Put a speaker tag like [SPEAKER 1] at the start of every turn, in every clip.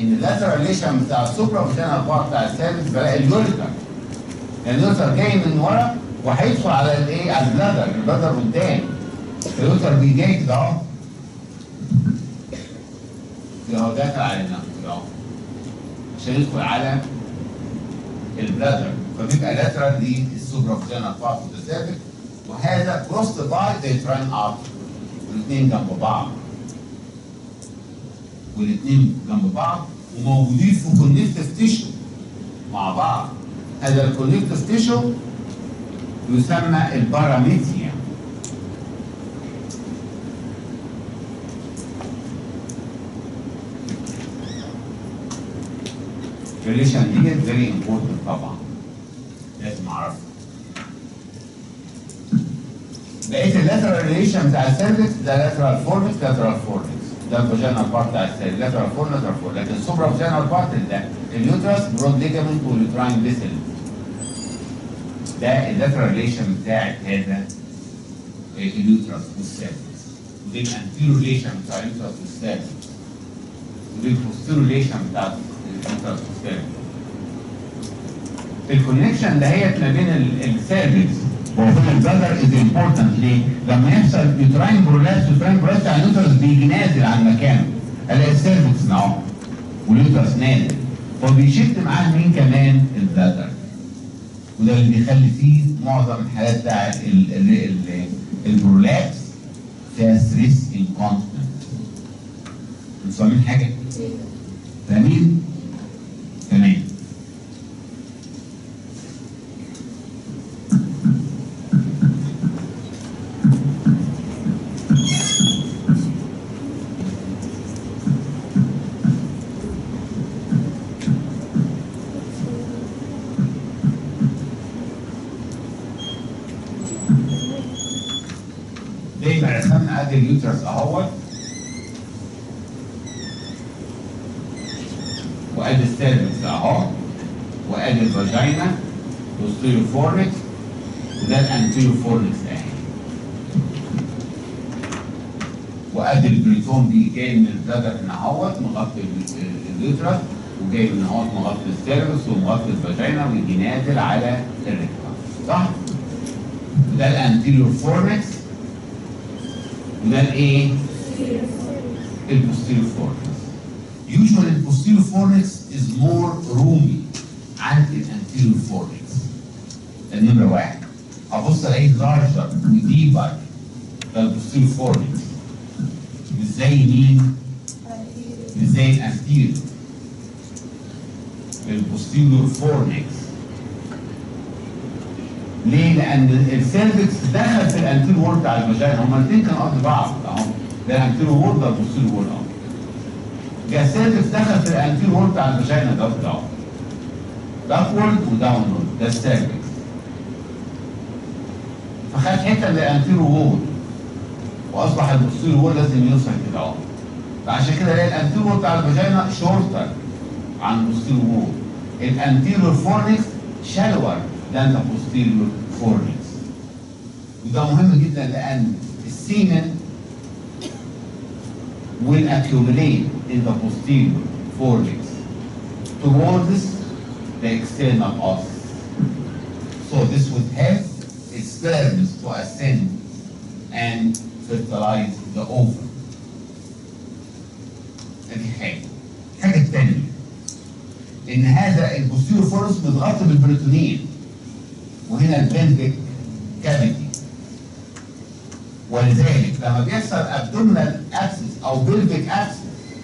[SPEAKER 1] ان اللاترال ريليشن بتاع السوبرا فيجينال بارت بتاع السيرفكس بلاقي اليوريتر يعني اليوريتر جاي من ورا وهيدخل على الايه على البلادر البلادر قدام اليوريتر بيجي كده اهو كده اهو داخل علينا كده اهو عشان يدخل على البلادر فبيبقى لاترال للسوبرا فيجينال بارت اوف ذا سيرفكس وهذا كروست باي ذا تراين ارتر الاثنين جنب بعض والاثنين جنب بعض وموجودين في كونكتيف تيشو مع بعض هذا الكونكتيف تيشو يسمى الباراميتيا ريليشن دي فيري امبورتنت طبعا لازم اعرفها بقيه اللاترال ريليشن بتاع السيرفكس ده لاترال فورنكس لاترال فورنكس ده الفاجينال بارت بتاع السيرفكس لاترال فور لاترال فور لكن السوبرا فاجينال بارت ده اليوترس برود ليجامنت واليوتراين فيسل ده اللاترال ريليشن بتاعت هذا اليوترس والسيرفكس ودي الانتيرو ريليشن بتاع اليوترس والسيرفكس ودي البوستيرو ريليشن بتاع اليوترس والسيرفكس الكونكشن دهيت ما بين السيرفكس وفي البلدر از امبورتنت ليه؟ لما يحصل يوتراين برولابس يوتراين برولابس بتاع اليوترس بيجي نازل عن مكانه الاقي السيرفكس اهو واليوترس نازل فبيشد معاه مين كمان؟ البلدر وده اللي بيخلي فيه معظم الحالات بتاع البرولابس فيها ستريس انكونتنت انتوا فاهمين حاجه؟ فاهمين؟ تمام زي ما رسمنا ادي اليوترس اهوت وادي السيرفكس اهو وادي الفاجينا بوستيريو فورنكس وده الانتيريو فورنكس اهي وادي البريتون دي جاي من البلادر هنا اهوت مغطي اليوترس وجاي من اهوت مغطي السيرفكس ومغطي الفاجينا ويجي نازل على الريكتم صح؟ وده الانتيريو فورنكس وده الايه؟ البوستيريو فورنكس. Usually the posterior fornix is more roomy عن الانتيريور فورنكس. ده نمرة واحد. هبص الاقيه larger وديبر ده البوستيريور فورنكس. مش زي مين؟ مش زي الانتيريور. البوستيريور فورنكس. ليه؟ لأن السيرفكس دخل في الانتيريور وول بتاع الفاجينا، هما الاثنين كانوا قد بعض أهو. ده الانتيريور وول ده البوستيريور وول أهو. جه السيرفكس دخل في الانتيريور وول بتاع الفاجينا ده بتاعه. باكورد وداونورد ده السيرفكس. فخد حتة من الانتيريور وول. وأصبح البوستيريور وول لازم يوصل كده أهو. فعشان كده الاقي الانتيريور وول بتاع الفاجينا شورتر عن البوستيريور وول. الانتيريور فورنكس شالور than the posterior fornix. وده مهم جدا لأن السيمن will accumulate in the posterior fornix towards the external os. So this would help sperms to ascend and fertilize the ovum. ادي حاجة. الحاجة الثانية إن هذا البوستيريور فورنس متغطي بالبروتونين وهنا البلفيك كافيتي ولذلك لما بيحصل ابدومينال اكسس او بلفيك اكسس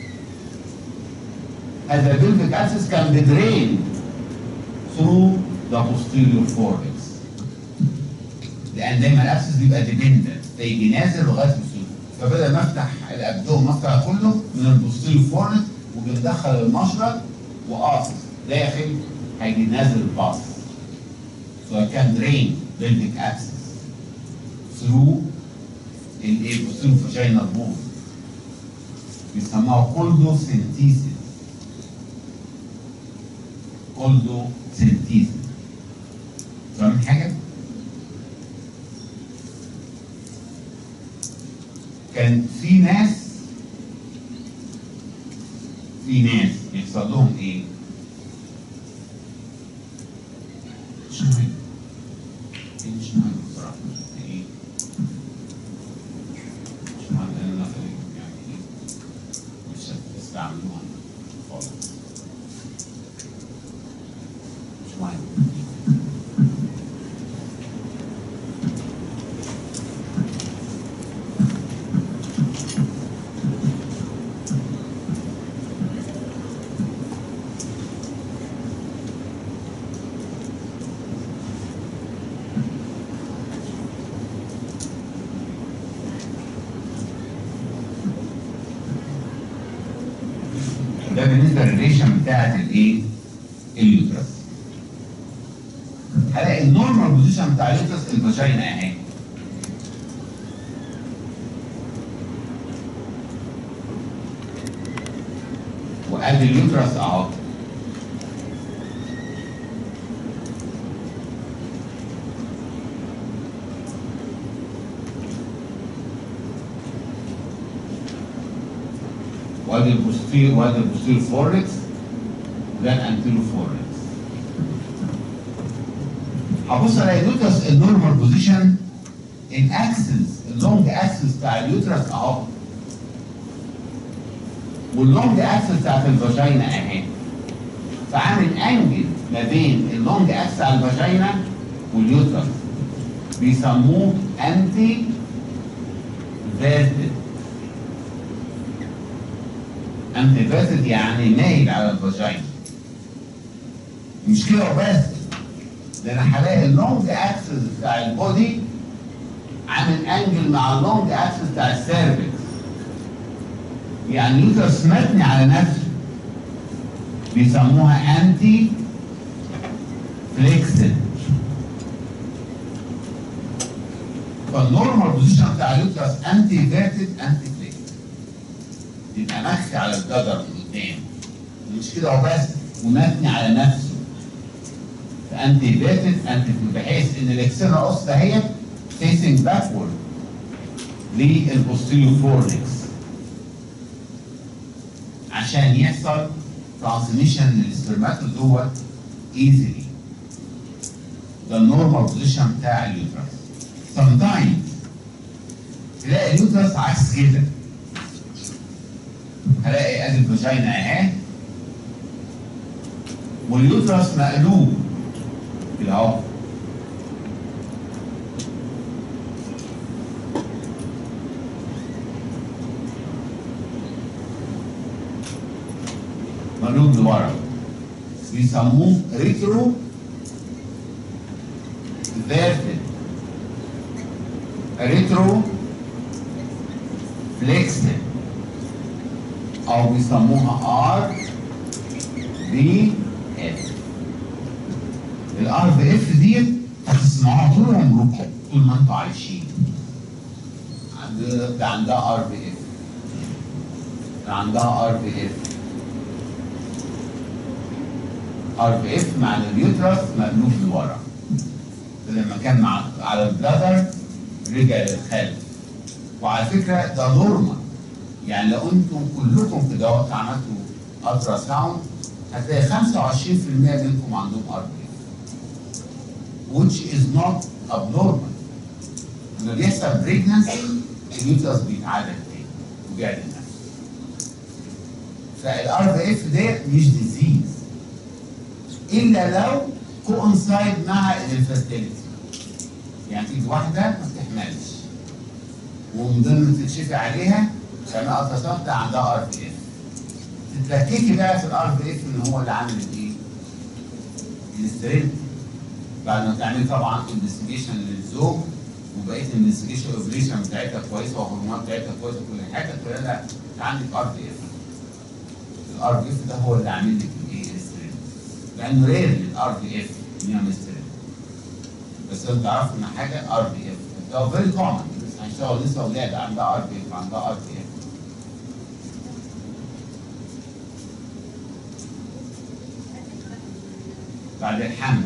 [SPEAKER 1] هذا البلفيك اكسس كان بيدرين through the posterior fornix لان دايما الاكسس بيبقى ديبندنت فيجي نازل لغايه السلوك فبدل ما افتح الابدوم مفتح كله من البوستيريور فورنكس وبندخل المشرط وقاصص داخل هيجي نازل الباص So I can drain pelvic access through الايه posterior vaginal wall بيسموها كولدوسينتيسيس كولدوسينتيسيس فاهم حاجة؟ كان في ناس في ناس يحصل لهم ايه؟ مش مهم إيه مش مهم بصراحة ايه؟ مش مهم لان انا يعني ايه؟ مش هتستعملوها خالص مش مهم ده بالنسبه للريشن بتاعت الايه؟ اليوترس. هلاقي النورمال بوزيشن بتاع اليوترس الفاجينا اهي. وادي اليوترس اهو. وادي البوستير وادي البوستير فوركس وده الانتيرو فوركس هبص الاقي اليوترس النورمال بوزيشن الاكسس اللونج اكسس بتاع اليوترس اهو واللونج اكسس بتاعت الفاجينا اهي فعامل انجل ما بين اللونج اكسس على الفاجينا واليوترس بيسموه انتي فيرتد انتيفاسد يعني مايل على الفاجينا مش كده وبس ده انا هلاقي اللونج اكسس بتاع البودي عامل انجل مع اللونج اكسس بتاع السيرفكس يعني اليوترس متني على نفسه بيسموها انتي فليكسد فالنورمال بوزيشن بتاع اليوترس انتي فيرتد انتي فليكسد يبقى مخفي على الجدر من قدام مش كده وبس ومتني على نفسه فانتي فيرتد انتي بحيث ان الاكسنال اوس دهيت فيسنج باكورد للبوستيريو فورنكس عشان يحصل ترانسميشن للسpermatozoa ايزلي ده النورمال بوزيشن بتاع اليوترس sometimes تلاقي اليوترس عكس كده هلاقي ادي الفاجينا اهي واليوترس مقلوب كده اهو مقلوب لورا بيسموه ريترو فيرتد ريترو فليكسد او بيسموها ار بي اف الار بي اف ديت هتسمعوها طول عمركم طول ما انتوا عايشين عند ده عندها ار بي اف ده عندها ار بي اف ار بي اف مع اليوترس مقلوب لورا لما كان مع على البلادر رجع للخلف وعلى فكره ده نورمال يعني لو انتم كلكم كده وقت عملتوا الترا ساوند هتلاقي 25% منكم عندهم ار بي which is not abnormal لما بيحصل بريجنسي اليوترس بيتعادل تاني وبيعدل نفسه فالار بي اف ده مش ديزيز الا لو كوانسايد مع الانفيرتيليتي يعني تيجي واحده ما بتحملش ومن ضمن تتشفي عليها سماء التصنع عندها ار بي اف تتلككي بقى في الار بي اف ان هو اللي عامل الايه؟ الاسترين بعد ما تعملي طبعا انفستيجيشن للزوج وبقيه الانفستيجيشن اوبريشن بتاعتها كويسه والهرمونات بتاعتها كويسه وكل حاجه تقول لها انت عندك ار بي اف الار بي اف ده هو اللي عامل لك الايه؟ الاسترين لانه رير الار بي اف ان يعمل استرين بس انت تعرفوا ان حاجه ار بي اف ده فيري كومن هنشتغل لسه اولاد عندها ار بي اف عندها ار بي اف بعد الحمل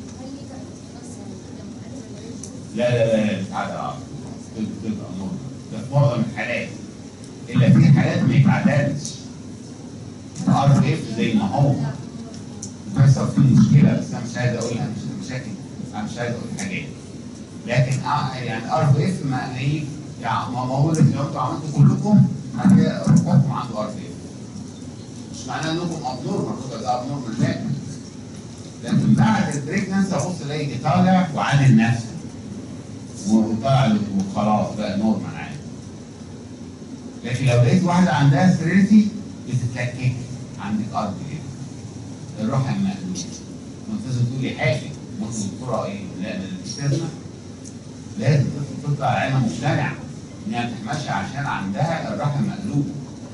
[SPEAKER 1] لا لا لا لا بتعدى اه بتبقى نور ده في معظم الحالات الا في حالات ما يتعدلش ار اف زي ما هو بيحصل فيه مشكله بس انا مش عايز اقولها مش مشاكل انا مش عايز اقول حاجات لكن آه يعني ار اف ما ايه يعني ما ما هو لك لو انتوا عملتوا كلكم هتلاقي ربكم عنده ار اف مش معناه انكم ابنورمال كنت ده ابنورمال لا لكن بعد البريجننس ابص الاقي طالع وعامل نفسه وطالع وخلاص بقى نورمال عادي لكن لو لقيت واحده عندها ستريتي بتتلكك عندك ارض ايه الروح المقلوب لازم تقولي حاجه ممكن الدكتوره ايه لا ده مش لازمه لازم تطلع عينها مقتنعه انها ما تحملش عشان عندها الرحم مقلوب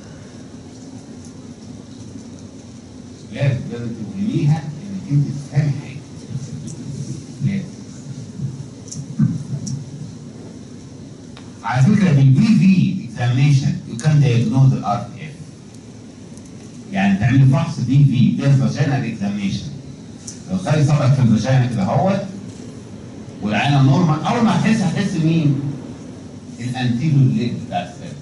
[SPEAKER 1] لازم لازم تفهميها انك انت تفهمي حاجه لازم على فكره بالبي في اكزاميشن يو كان دايجنوز الار تي اف يعني تعملي فحص بي في بير فاجينال اكزاميشن لو خلي صبعك في الفاجينا كده اهوت والعينه نورمال اول ما هتحس هتحس مين؟ الانتيريور ليج بتاع السيل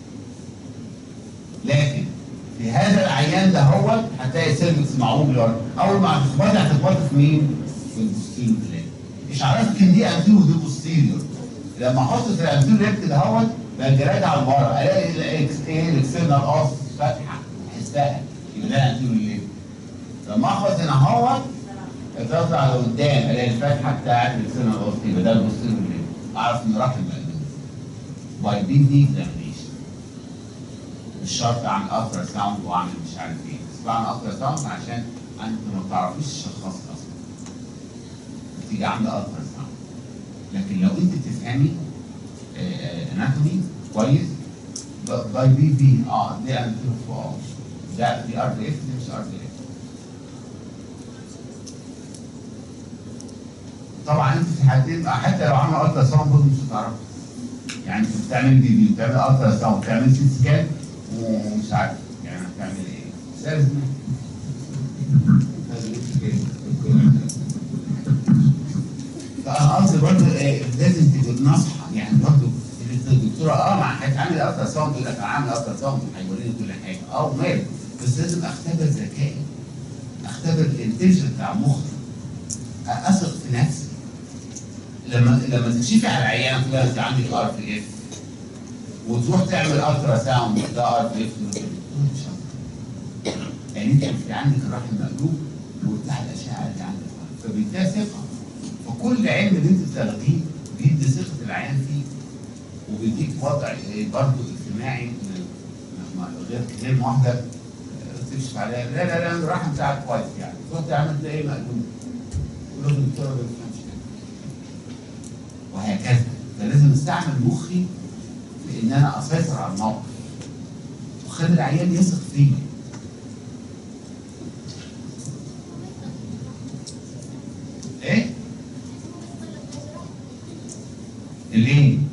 [SPEAKER 1] لكن في هذا العيان ده هو هتلاقي السيرفكس معوج لورا اول ما هتخبطي هتخبطي في مين؟ في البوستيريور ليج مش عرفت ان دي انتيريور ودي بوستيريور لما احط في الانتيريور ليج كده اهوت بقى راجع لورا الاقي ايه الاكسترنال اوس فاتحه احسها يبقى ده انتيريور ليج لما اخبط هنا اهوت اتوزع لقدام الاقي الفتحه بتاعت الاكسترنال اوس يبقى ده البوستيريور ليج اعرف ان راح المقلوب باي بي دي اكزامينيشن مش شرط اعمل الترا ساوند واعمل مش عارف ايه بس بعمل الترا ساوند عشان انت ما بتعرفيش تشخصي اصلا تيجي عامله الترا ساوند لكن لو انت تفهمي اناتومي كويس باي بي في اه دي انا اه ده دي ار بي اف دي مش ار بي اف طبعا انت في حالتين حتى لو عمل الترا ساوند برضه مش هتعرفي يعني انت بتعمل دي دي بتعمل الترا ساوند بتعمل سي سكان ومش عارف يعني هتعمل ايه؟ لازم فانا قصدي برضه إيه لازم تبقى ناصحه يعني برضه الدكتوره اه مع هتعمل الترا ساوند يقول لك انا عامل الترا ساوند هيوريني كل حاجه اه مال بس لازم اختبر ذكائي اختبر الانتنشن بتاع مخي اثق في نفسي لما لما تكشفي على العيان تقول انت عندك ار في اف وتروح تعمل الترا ساوند ده ار في اف يعني انت في عندك الرحم مقلوب وبتاع الاشعه اللي عندك فبيديها ثقه فكل علم اللي انت بتاخديه بيدي ثقه العيان فيه وبيديك وضع برضه اجتماعي غير كلمه واحده تكشف عليها لا لا لا الرحم بتاعك كويس يعني تروح تعمل تلاقيه مقلوب تقول له الدكتوره ما بيفهمش وهكذا فلازم استعمل مخي في ان انا اسيطر على الموقف وخلي العيان يثق فيا ايه؟ ليه؟